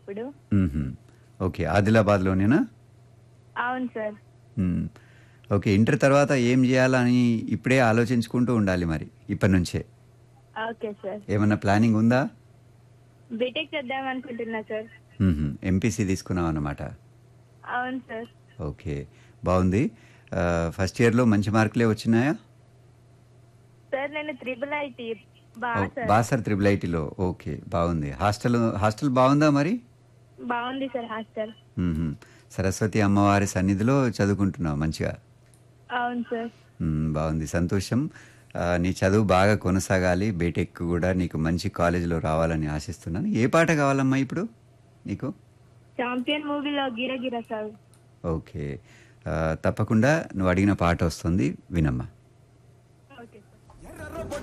ఇప్పుడు మ్మ్హ్మ్. ఓకే ఆదిలాబాద్లోనేనా అవును సార్ మ్మ్. Okay inter తర్వాత ఏం చేయాలని ఇప్పుడే ఆలోచించుకుంటూ ఉండాలి మరి ఇప్పటి నుంచే ఓకే సార్ ఏమన్నా ప్లానింగ్ ఉందా బీటెక్ చేద్దాం అనుకుంటున్నా సార్ ఎంపీసీ తీసుకున్నావు అన్నమాట అవును సార్ ఓకే బాగుంది ఆ, ఫస్ట్ ఇయర్లో మంచి మార్కులే వచ్చినాయా సార్ నేను త్రిబుల్ ఐటీ ఓ, బాగా సార్ బాసర్ త్రిబుల్ ఐటీలో ఓకే బాగుంది హాస్టల్ హాస్టల్ బాగుందా మరి బాగుంది సార్ హాస్టల్ మ్మ్హ్మ్. సరస్వతి అమ్మవారి సన్నిధిలో చదువుకుంటున్నావు మంచిగా అవును సార్ మ్మ్, బాగుంది సంతోషం ఆ, నీ చదువు బాగా కొనసాగాలి బీటెక్ కూడా నీకు మంచి కాలేజీలో రావాలని ఆశిస్తున్నాను ఏ పాట కావాలమ్మా ఇప్పుడు నీకు చాంపియన్ మూవీలో గిరగిర సార్ ఓకే ఆ, తప్పకుండా నువ్వు అడిగిన పాట వస్తుంది వినమ్మా